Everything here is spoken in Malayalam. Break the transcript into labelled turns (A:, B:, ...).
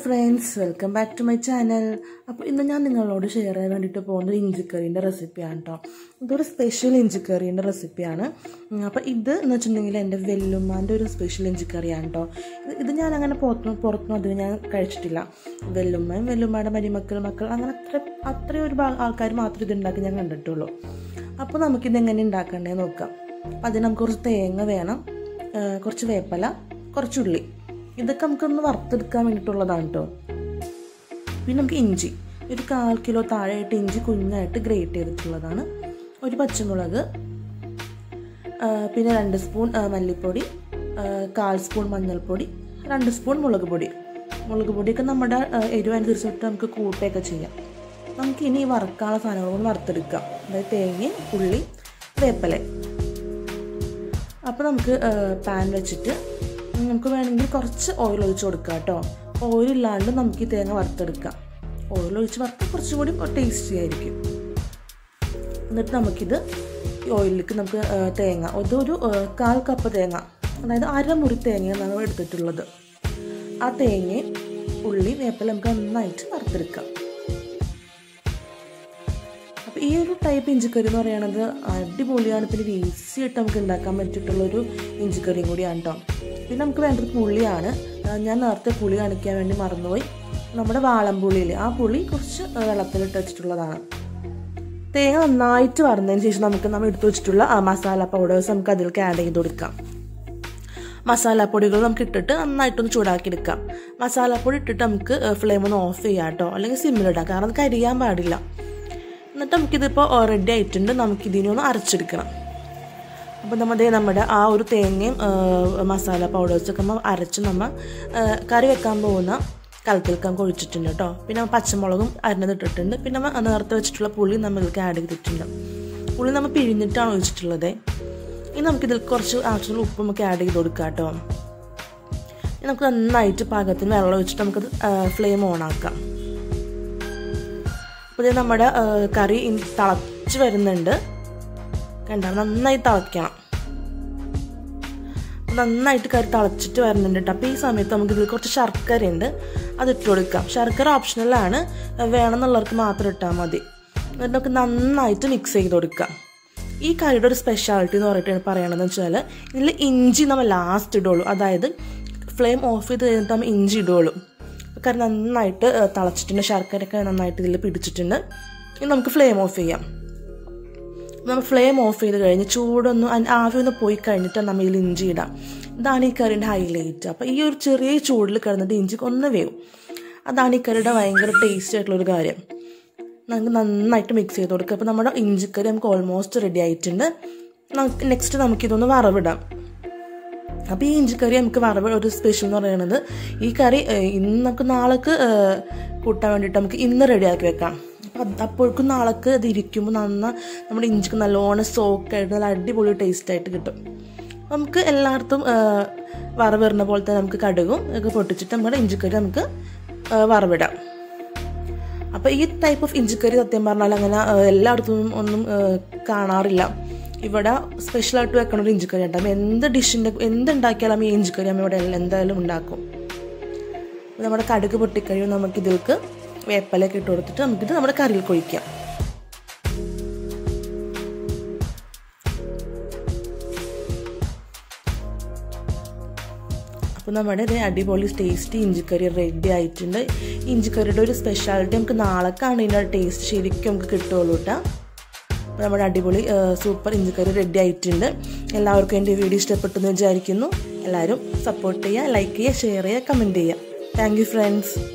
A: friends welcome back to my channel അപ്പോൾ ഇന്ന് ഞാൻ നിങ്ങളോട് ഷെയർ ചെയ്യാൻ വേണ്ടിയിട്ട് പോകുന്ന ഒരു ഇഞ്ചിക്കറീൻ്റെ റെസിപ്പിയാണ് കേട്ടോ ഇതൊരു സ്പെഷ്യൽ ഇഞ്ചിക്കറീൻ്റെ റെസിപ്പിയാണ് അപ്പോൾ ഇത് എന്ന് വെച്ചിട്ടുണ്ടെങ്കിൽ എൻ്റെ വെല്ലുമ്മാൻ്റെ ഒരു സ്പെഷ്യൽ ഇഞ്ചിക്കറിയാണ് കേട്ടോ ഇത് ഇത് ഞാൻ അങ്ങനെ പുറത്തുനിന്ന് പുറത്തുനിന്ന് അധികം ഞാൻ കഴിച്ചിട്ടില്ല വെല്ലുമ്മയും വെല്ലുമ്മയുടെ മരുമക്കൾ മക്കൾ അങ്ങനെ അത്ര അത്രയും ഒരു ആൾക്കാർ മാത്രമേ ഇത് ഉണ്ടാക്കി ഞാൻ കണ്ടിട്ടുള്ളൂ അപ്പോൾ നമുക്കിത് എങ്ങനെ ഉണ്ടാക്കണ്ടേ നോക്കാം അപ്പോൾ അതിന് നമുക്ക് കുറച്ച് തേങ്ങ വേണം കുറച്ച് വേപ്പല കുറച്ച് ഉള്ളി ഇതൊക്കെ നമുക്കൊന്ന് വറുത്തെടുക്കാൻ വേണ്ടിയിട്ടുള്ളതാണ് കേട്ടോ പിന്നെ നമുക്ക് ഇഞ്ചി ഒരു കാൽ കിലോ താഴെയായിട്ട് ഇഞ്ചി കുഞ്ഞായിട്ട് ഗ്രേറ്റ് ചെയ്തിട്ടുള്ളതാണ് ഒരു പച്ചമുളക് പിന്നെ രണ്ട് സ്പൂൺ മല്ലിപ്പൊടി കാൽ സ്പൂൺ മഞ്ഞൾപ്പൊടി രണ്ട് സ്പൂൺ മുളക് പൊടി മുളക് പൊടിയൊക്കെ നമ്മുടെ എരിവ് അനുസരിച്ചിട്ട് നമുക്ക് കൂട്ടുകയൊക്കെ ചെയ്യാം നമുക്ക് ഇനി വറുക്കാനുള്ള സാധനങ്ങളൊന്ന് വറുത്തെടുക്കാം അതായത് തേങ്ങയും ഉള്ളി വേപ്പല അപ്പോൾ നമുക്ക് പാൻ വെച്ചിട്ട് നമുക്ക് വേണമെങ്കിൽ കുറച്ച് ഓയിൽ ഒഴിച്ച് കൊടുക്കാം കേട്ടോ ഓയിൽ ഇല്ലാണ്ട് നമുക്ക് ഈ തേങ്ങ വറുത്തെടുക്കാം ഓയിൽ ഒഴിച്ച് വറുത്താൽ കുറച്ചും കൂടി ടേസ്റ്റി ആയിരിക്കും എന്നിട്ട് നമുക്കിത് ഈ ഓയിലിലേക്ക് നമുക്ക് തേങ്ങ ഇതൊരു കാൽ കപ്പ് തേങ്ങ അതായത് അരമുറി തേങ്ങയാണ് നമ്മൾ എടുത്തിട്ടുള്ളത് ആ തേങ്ങയും ഉള്ളി വേപ്പില നമുക്ക് നന്നായിട്ട് വറുത്തെടുക്കാം അപ്പോൾ ഈ ഒരു ടൈപ്പ് ഇഞ്ചിക്കറി എന്ന് പറയുന്നത് അടിപൊളിയാണ് പിന്നെ ഈസി ആയിട്ട് നമുക്ക് ഉണ്ടാക്കാൻ പറ്റിയിട്ടുള്ളൊരു ഇഞ്ചിക്കറിയും കൂടിയാണ് കേട്ടോ പിന്നെ നമുക്ക് വേണ്ടത് പുളിയാണ് ഞാൻ നേരത്തെ പുളി കാണിക്കാൻ വേണ്ടി മറന്നുപോയി നമ്മുടെ വാളംപുളിയിൽ ആ പുളി കുറച്ച് വെള്ളത്തിലിട്ട് വെച്ചിട്ടുള്ളതാണ് തേങ്ങ നന്നായിട്ട് വറുന്നതിന് ശേഷം നമുക്ക് നമ്മൾ എടുത്തു വെച്ചിട്ടുള്ള മസാല പൗഡേഴ്സ് നമുക്ക് അതിലേക്ക് ആഡ് ചെയ്ത് കൊടുക്കാം മസാലപ്പൊടികൾ നമുക്ക് ഇട്ടിട്ട് നന്നായിട്ടൊന്ന് ചൂടാക്കി എടുക്കാം മസാലപ്പൊടി ഇട്ടിട്ട് നമുക്ക് ഫ്ലെയിം ഒന്ന് ഓഫ് ചെയ്യാം കേട്ടോ അല്ലെങ്കിൽ സിമ്മിലിടാം കാരണം അത് കരിയാൻ പാടില്ല എന്നിട്ട് നമുക്കിതിപ്പോൾ റെഡി ആയിട്ടുണ്ട് നമുക്കിതിനൊന്ന് അരച്ചെടുക്കണം അപ്പോൾ നമ്മുടെ നമ്മുടെ ആ ഒരു തേങ്ങയും മസാല പൗഡേഴ്സൊക്കെ നമ്മൾ അരച്ച് നമ്മൾ കറി വെക്കാൻ പോകുന്ന കലത്തിലേക്ക് നമുക്ക് ഒഴിച്ചിട്ടുണ്ട് കേട്ടോ പിന്നെ പച്ചമുളകും അരിഞ്ഞതിട്ടിട്ടുണ്ട് പിന്നെ നമ്മൾ നേരത്തെ വെച്ചിട്ടുള്ള പുളി നമ്മൾ ഇതിലേക്ക് ആഡ് ചെയ്തിട്ടുണ്ട് പുളി നമ്മൾ പിഴിഞ്ഞിട്ടാണ് ഒഴിച്ചിട്ടുള്ളത് ഇനി നമുക്കിതിൽ കുറച്ച് ആവശ്യമുള്ള ഉപ്പ് നമുക്ക് ആഡ് ചെയ്ത് കൊടുക്കാം കേട്ടോ നമുക്ക് നന്നായിട്ട് പാകത്തിന് വെള്ളം ഒഴിച്ചിട്ട് നമുക്കത് ഫ്ലെയിം ഓൺ ആക്കാം അപ്പോൾ ഇത് നമ്മുടെ കറി തിളച്ച് വരുന്നുണ്ട് കണ്ട നന്നായി തിളയ്ക്കണം നന്നായിട്ട് കറി തിളച്ചിട്ട് വരുന്നുണ്ട് കേട്ടോ അപ്പോൾ ഈ സമയത്ത് നമുക്ക് ഇതിൽ കുറച്ച് ശർക്കര ഉണ്ട് അത് ഇട്ട് കൊടുക്കാം ശർക്കര ഓപ്ഷണലാണ് വേണമെന്നുള്ളവർക്ക് മാത്രം ഇട്ടാൽ മതി എന്നിട്ട് നമുക്ക് നന്നായിട്ട് മിക്സ് ചെയ്ത് കൊടുക്കാം ഈ കറിയുടെ ഒരു സ്പെഷ്യാലിറ്റി എന്ന് പറഞ്ഞിട്ട് പറയണതെന്ന് വെച്ചാൽ ഇതിൽ ഇഞ്ചി നമ്മൾ ലാസ്റ്റ് ഇടുള്ളൂ അതായത് ഫ്ലെയിം ഓഫ് ചെയ്ത് കഴിഞ്ഞിട്ട് നമ്മൾ ഇഞ്ചി ഇടുള്ളൂ കറി നന്നായിട്ട് തിളച്ചിട്ടുണ്ട് ശർക്കരയൊക്കെ നന്നായിട്ട് ഇതിൽ പിടിച്ചിട്ടുണ്ട് ഇനി നമുക്ക് ഫ്ലെയിം ഓഫ് ചെയ്യാം നമ്മൾ ഫ്ലെയിം ഓഫ് ചെയ്ത് കഴിഞ്ഞ് ചൂടൊന്നും ആവി ഒന്ന് പോയി കഴിഞ്ഞിട്ട് നമ്മൾ ഇതിൽ ഇഞ്ചി ഇടാം ഇതാണ് ഈ കറിയുടെ ഹൈലൈറ്റ് അപ്പോൾ ഈ ഒരു ചെറിയ ചൂടിൽ കിടന്നിട്ട് ഇഞ്ചി ഒന്ന് വേവും അതാണ് ഈ കറിയുടെ ഭയങ്കര ടേസ്റ്റി ആയിട്ടുള്ളൊരു കാര്യം നമുക്ക് നന്നായിട്ട് മിക്സ് ചെയ്ത് കൊടുക്കുക അപ്പോൾ നമ്മുടെ ഇഞ്ചിക്കറി നമുക്ക് ഓൾമോസ്റ്റ് റെഡി ആയിട്ടുണ്ട് നമുക്ക് നെക്സ്റ്റ് നമുക്കിതൊന്ന് വറവിടാം അപ്പോൾ ഈ ഇഞ്ചിക്കറി നമുക്ക് വറവ് ഒരു സ്പെഷ്യൽ എന്ന് പറയുന്നത് ഈ കറി ഇന്ന് നമുക്ക് നാളേക്ക് കൂട്ടാൻ വേണ്ടിയിട്ട് നമുക്ക് ഇന്ന് റെഡിയാക്കി വെക്കാം അപ്പം അപ്പോഴേക്കും നാളേക്ക് അത് ഇരിക്കുമ്പോൾ നന്ന നമ്മുടെ ഇഞ്ചിക്ക് നല്ലോണം സോക്കായിട്ട് നല്ല അടിപൊളി ടേസ്റ്റ് ആയിട്ട് കിട്ടും നമുക്ക് എല്ലായിടത്തും വറവിടുന്ന പോലെ തന്നെ നമുക്ക് കടുകും ഒക്കെ പൊട്ടിച്ചിട്ട് നമ്മുടെ ഇഞ്ചിക്കറി നമുക്ക് വറവിടാം അപ്പോൾ ഈ ടൈപ്പ് ഓഫ് ഇഞ്ചിക്കറി സത്യം പറഞ്ഞാൽ അങ്ങനെ എല്ലായിടത്തും ഒന്നും കാണാറില്ല ഇവിടെ സ്പെഷ്യലായിട്ട് വെക്കണ ഒരു ഇഞ്ചിക്കറി ഉണ്ടാകും എന്ത് ഡിഷിൻ്റെ എന്തുണ്ടാക്കിയാലും ഈ ഇഞ്ചിക്കറി നമ്മൾ ഇവിടെ എന്തായാലും ഉണ്ടാക്കും നമ്മുടെ കടുക് പൊട്ടിക്കഴിയും നമുക്ക് ഇതിലേക്ക് വേപ്പലൊക്കെ ഇട്ട് കൊടുത്തിട്ട് നമുക്കിത് നമ്മുടെ കറിയിൽ കൊഴിക്കാം അപ്പോൾ നമ്മുടെ ഇത് അടിപൊളി ടേസ്റ്റി ഇഞ്ചിക്കറി റെഡി ആയിട്ടുണ്ട് ഇഞ്ചിക്കറിയുടെ ഒരു സ്പെഷ്യാലിറ്റി നമുക്ക് നാളേക്കാണ് ഇതിൻ്റെ ടേസ്റ്റ് ശരിക്കും നമുക്ക് കിട്ടുള്ളൂ കേട്ടോ അപ്പോൾ നമ്മുടെ അടിപൊളി സൂപ്പർ ഇഞ്ചിക്കറി റെഡി ആയിട്ടുണ്ട് എല്ലാവർക്കും എൻ്റെ വീഡിയോ ഇഷ്ടപ്പെട്ടു എന്ന് വിചാരിക്കുന്നു എല്ലാവരും സപ്പോർട്ട് ചെയ്യുക ലൈക്ക് ചെയ്യുക ഷെയർ ചെയ്യുക കമൻറ്റ് ചെയ്യുക താങ്ക് യു ഫ്രണ്ട്സ്